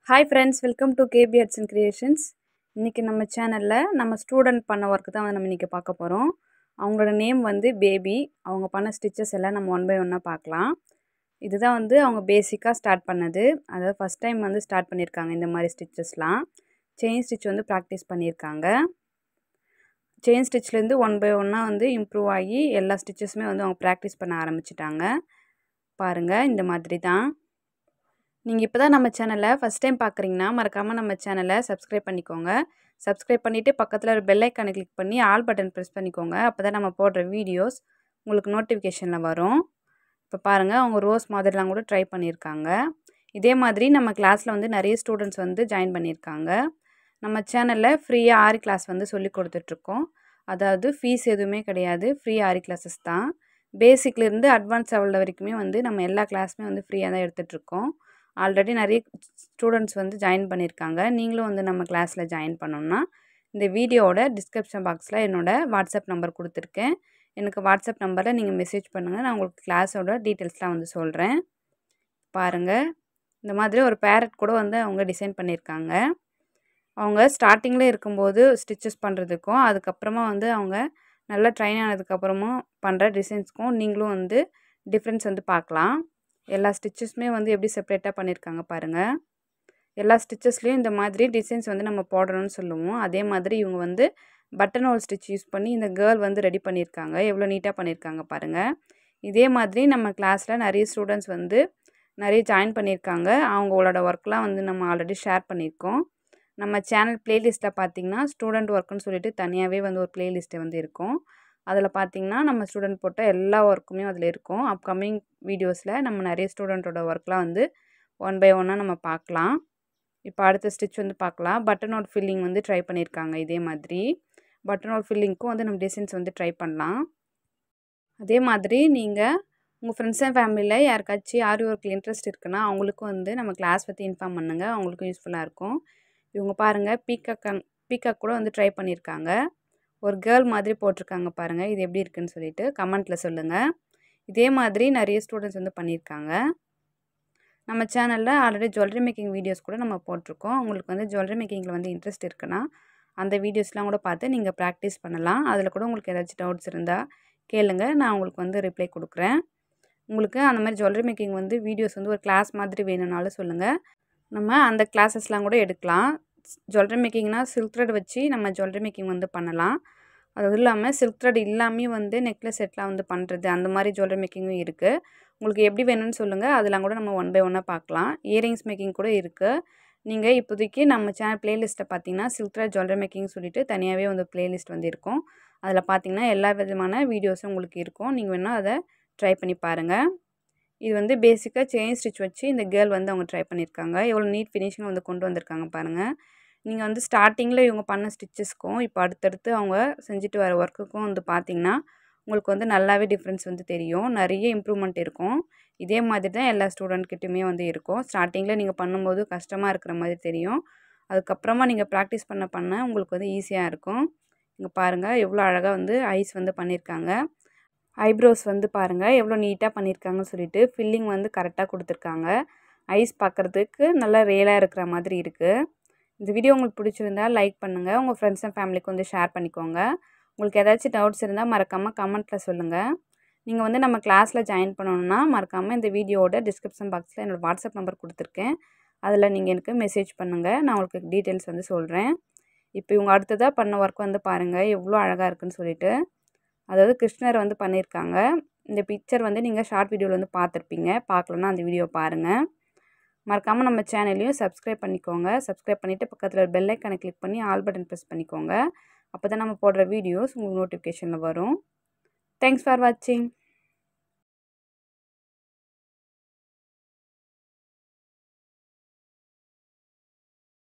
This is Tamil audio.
hi friends welcome to KB arts and creations இன்றைக்கி நம்ம சேனலில் நம்ம ஸ்டூடெண்ட் பண்ண ஒர்க்கு தான் வந்து நம்ம இன்றைக்கி பார்க்க போகிறோம் அவங்களோட நேம் வந்து பேபி அவங்க பண்ண ஸ்டிச்சஸ் எல்லாம் நம்ம ஒன் பை ஒன்னாக பார்க்கலாம் இதுதான் வந்து அவங்க பேசிக்காக ஸ்டார்ட் பண்ணது அதாவது ஃபஸ்ட் டைம் வந்து ஸ்டார்ட் பண்ணியிருக்காங்க இந்த மாதிரி ஸ்டிச்சஸ்லாம் செயின் ஸ்டிச் வந்து ப்ராக்டிஸ் பண்ணியிருக்காங்க செயின் ஸ்டிச்லேருந்து ஒன் பை ஒன்னாக வந்து இம்ப்ரூவ் ஆகி எல்லா ஸ்டிச்சஸுமே வந்து அவங்க ப்ராக்டிஸ் பண்ண ஆரம்பிச்சிட்டாங்க பாருங்கள் இந்த மாதிரி தான் நீங்கள் இப்போ தான் நம்ம சேனலை ஃபஸ்ட் டைம் பார்க்குறீங்கன்னா மறக்காமல் நம்ம சேனலை சப்ஸ்கிரைப் பண்ணிக்கோங்க சப்ஸ்கிரைப் பண்ணிவிட்டு பக்கத்தில் ஒரு பெல் ஐக்கானை கிளிக் பண்ணி ஆல் பட்டன் ப்ரெஸ் பண்ணிக்கோங்க அப்போ தான் நம்ம போடுற வீடியோஸ் உங்களுக்கு நோட்டிஃபிகேஷனில் வரும் இப்போ பாருங்கள் அவங்க ரோஸ் மாதிரிலாம் கூட ட்ரை பண்ணியிருக்காங்க இதே மாதிரி நம்ம கிளாஸில் வந்து நிறைய ஸ்டூடெண்ட்ஸ் வந்து ஜாயின் பண்ணியிருக்காங்க நம்ம சேனலில் ஃப்ரீயாக ஆரி கிளாஸ் வந்து சொல்லி கொடுத்துட்ருக்கோம் அதாவது ஃபீஸ் எதுவுமே கிடையாது ஃப்ரீ ஆரி கிளாஸஸ் தான் பேசிக்லேருந்து அட்வான்ஸ் லெவலில் வரைக்குமே வந்து நம்ம எல்லா கிளாஸுமே வந்து ஃப்ரீயாக தான் எடுத்துகிட்ருக்கோம் ஆல்ரெடி நிறைய ஸ்டூடெண்ட்ஸ் வந்து ஜாயின் பண்ணியிருக்காங்க நீங்களும் வந்து நம்ம கிளாஸில் ஜாயின் பண்ணோம்னா இந்த வீடியோவோட டிஸ்கிரிப்ஷன் பாக்ஸில் என்னோடய வாட்ஸ்அப் நம்பர் கொடுத்துருக்கேன் எனக்கு வாட்ஸ்அப் நம்பரில் நீங்கள் மெசேஜ் பண்ணுங்கள் நான் உங்களுக்கு கிளாஸோட டீட்டெயில்ஸ்லாம் வந்து சொல்கிறேன் பாருங்கள் இந்த மாதிரி ஒரு பேரட் கூட வந்து அவங்க டிசைன் பண்ணியிருக்காங்க அவங்க ஸ்டார்டிங்கில் இருக்கும்போது ஸ்டிச்சஸ் பண்ணுறதுக்கும் அதுக்கப்புறமா வந்து அவங்க நல்லா ட்ரைன் ஆனதுக்கப்புறமும் பண்ணுற டிசைன்ஸ்க்கும் நீங்களும் வந்து டிஃப்ரென்ஸ் வந்து பார்க்கலாம் எல்லா ஸ்டிச்சஸுமே வந்து எப்படி செப்ரேட்டாக பண்ணியிருக்காங்க பாருங்கள் எல்லா ஸ்டிச்சஸ்லேயும் இந்த மாதிரி டிசைன்ஸ் வந்து நம்ம போடணும்னு சொல்லுவோம் அதே மாதிரி இவங்க வந்து பட்டன் ஹோல் ஸ்டிச் யூஸ் பண்ணி இந்த கேர்ள் வந்து ரெடி பண்ணியிருக்காங்க எவ்வளோ நீட்டாக பண்ணியிருக்காங்க பாருங்கள் இதே மாதிரி நம்ம கிளாஸில் நிறைய ஸ்டூடெண்ட்ஸ் வந்து நிறைய ஜாயின் பண்ணியிருக்காங்க அவங்களோட ஒர்க்லாம் வந்து நம்ம ஆல்ரெடி ஷேர் பண்ணியிருக்கோம் நம்ம சேனல் ப்ளேலிஸ்ட்டில் பார்த்திங்கன்னா ஸ்டூடெண்ட் ஒர்க்குன்னு சொல்லிட்டு தனியாகவே வந்து ஒரு ப்ளேலிஸ்ட்டு வந்து இருக்கும் அதில் பார்த்திங்கன்னா நம்ம ஸ்டூடெண்ட் போட்ட எல்லா ஒர்க்குமே அதில் இருக்கும் அப்கமிங் வீடியோஸில் நம்ம நிறைய ஸ்டூடெண்ட்டோட ஒர்க்லாம் வந்து ஒன் பை ஒன்னாக நம்ம பார்க்கலாம் இப்போ அடுத்த ஸ்டிச் வந்து பார்க்கலாம் பட்டன் அவுட் ஃபில்லிங் வந்து ட்ரை பண்ணியிருக்காங்க இதே மாதிரி பட்டன் அவுட் ஃபில்லிங்க்கும் வந்து நம்ம டிசைன்ஸ் வந்து ட்ரை பண்ணலாம் அதே மாதிரி நீங்கள் உங்கள் ஃப்ரெண்ட்ஸ் அண்ட் ஃபேமிலியில் யாருக்காச்சும் ஆரி ஒர்க்கில் இன்ட்ரெஸ்ட் இருக்குன்னா அவங்களுக்கும் வந்து நம்ம கிளாஸ் பற்றி இன்ஃபார்ம் பண்ணுங்கள் அவங்களுக்கும் யூஸ்ஃபுல்லாக இருக்கும் இவங்க பாருங்கள் பீக்காக் பீக்காக் கூட வந்து ட்ரை பண்ணியிருக்காங்க ஒரு கேர்ள் மாதிரி போட்டிருக்காங்க பாருங்கள் இது எப்படி இருக்குன்னு சொல்லிட்டு கமெண்ட்டில் சொல்லுங்கள் இதே மாதிரி நிறைய ஸ்டூடெண்ட்ஸ் வந்து பண்ணியிருக்காங்க நம்ம சேனலில் ஆல்ரெடி ஜுவல்லரி மேக்கிங் வீடியோஸ் கூட நம்ம போட்டிருக்கோம் உங்களுக்கு வந்து ஜுவல்லரி மேக்கிங்கில் வந்து இன்ட்ரெஸ்ட் இருக்குன்னா அந்த வீடியோஸ்லாம் கூட பார்த்து நீங்கள் ப்ராக்டிஸ் பண்ணலாம் அதில் கூட உங்களுக்கு ஏதாச்சும் டவுட்ஸ் இருந்தால் கேளுங்க நான் உங்களுக்கு வந்து ரிப்ளை கொடுக்குறேன் உங்களுக்கு அந்த மாதிரி ஜுவல்லரி மேக்கிங் வந்து வீடியோஸ் வந்து ஒரு கிளாஸ் மாதிரி வேணும்னாலும் சொல்லுங்கள் நம்ம அந்த கிளாஸஸ்லாம் கூட எடுக்கலாம் ஜுவல்லரி மேக்கிங்னால் சில்க் த்ரெட் வச்சு நம்ம ஜுவல்லரி மேக்கிங் வந்து பண்ணலாம் அது இல்லாமல் சில்க் த்ரெட் இல்லாமல் வந்து நெக்லஸ் செட்லாம் வந்து பண்ணுறது அந்த மாதிரி ஜுவல்லரி மேக்கிங்கும் இருக்குது உங்களுக்கு எப்படி வேணும்னு சொல்லுங்கள் அதெல்லாம் கூட நம்ம ஒன் பை ஒன்னாக பார்க்கலாம் இயரிங்ஸ் மேக்கிங் கூட இருக்குது நீங்கள் இப்போதைக்கு நம்ம சேனல் ப்ளேலிஸ்ட்டை பார்த்தீங்கன்னா சில்க் த்ரெட் ஜுவல்லரி மேக்கிங் சொல்லிட்டு தனியாகவே வந்து ப்ளேலிஸ்ட் வந்து இருக்கும் அதில் பார்த்தீங்கன்னா எல்லா விதமான வீடியோஸும் உங்களுக்கு இருக்கும் நீங்கள் வேணால் அதை ட்ரை பண்ணி பாருங்கள் இது வந்து பேசிக்காக செயின் ஸ்டிச் வச்சு இந்த கேர்ள் வந்து அவங்க ட்ரை பண்ணியிருக்காங்க எவ்வளோ நீட் ஃபினிஷிங் வந்து கொண்டு வந்திருக்காங்க பாருங்கள் நீங்கள் வந்து ஸ்டார்டிங்கில் இவங்க பண்ண ஸ்டிச்சஸ்க்கும் இப்போ அடுத்தடுத்து அவங்க செஞ்சுட்டு வர ஒர்க்குக்கும் வந்து பார்த்திங்கன்னா உங்களுக்கு வந்து நல்லாவே டிஃப்ரென்ஸ் வந்து தெரியும் நிறைய இம்ப்ரூவ்மெண்ட் இருக்கும் இதே மாதிரி தான் எல்லா ஸ்டூடெண்ட்கிட்டையுமே வந்து இருக்கும் ஸ்டார்டிங்கில் நீங்கள் பண்ணும்போது கஷ்டமாக இருக்கிற மாதிரி தெரியும் அதுக்கப்புறமா நீங்கள் ப்ராக்டிஸ் பண்ண பண்ண உங்களுக்கு வந்து ஈஸியாக இருக்கும் இங்கே பாருங்கள் எவ்வளோ அழகாக வந்து ஐஸ் வந்து பண்ணியிருக்காங்க ஐப்ரோஸ் வந்து பாருங்கள் எவ்வளோ நீட்டாக பண்ணியிருக்காங்கன்னு சொல்லிட்டு ஃபில்லிங் வந்து கரெக்டாக கொடுத்துருக்காங்க ஐஸ் பார்க்குறதுக்கு நல்லா ரியலாக இருக்கிற மாதிரி இருக்குது இந்த வீடியோ உங்களுக்கு பிடிச்சிருந்தா லைக் பண்ணுங்கள் உங்கள் ஃப்ரெண்ட்ஸ் அண்ட் ஃபேமிலிக்கு வந்து ஷேர் பண்ணிக்கோங்க உங்களுக்கு ஏதாச்சும் டவுட்ஸ் இருந்தால் மறக்காமல் கமெண்ட்டில் சொல்லுங்கள் நீங்கள் வந்து நம்ம கிளாஸில் ஜாயின் பண்ணணுன்னா மறக்காமல் இந்த வீடியோவோட டிஸ்கிரிப்ஷன் பாக்ஸில் என்னோடய வாட்ஸ்அப் நம்பர் கொடுத்துருக்கேன் அதில் நீங்கள் எனக்கு மெசேஜ் பண்ணுங்கள் நான் உங்களுக்கு டீட்டெயில்ஸ் வந்து சொல்கிறேன் இப்போ இவங்க அடுத்ததாக பண்ண ஒர்க் வந்து பாருங்கள் எவ்வளோ அழகாக இருக்குன்னு சொல்லிட்டு அதாவது கிருஷ்ணர் வந்து பண்ணியிருக்காங்க இந்த பிக்சர் வந்து நீங்கள் ஷார்ட் வீடியோவில் வந்து பார்த்துருப்பீங்க பார்க்கலன்னா அந்த வீடியோ பாருங்கள் மறக்காமல் நம்ம சேனலையும் சப்ஸ்கிரைப் பண்ணிக்கோங்க சப்ஸ்கிரைப் பண்ணிவிட்டு பக்கத்தில் பெல் ஐக்கானை கிளிக் பண்ணி ஆல் பட்டன் ப்ரெஸ் பண்ணிக்கோங்க அப்போ தான் நம்ம போடுற வீடியோஸ் உங்களுக்கு நோட்டிஃபிகேஷனில் வரும் தேங்க்ஸ் ஃபார் வாட்சிங்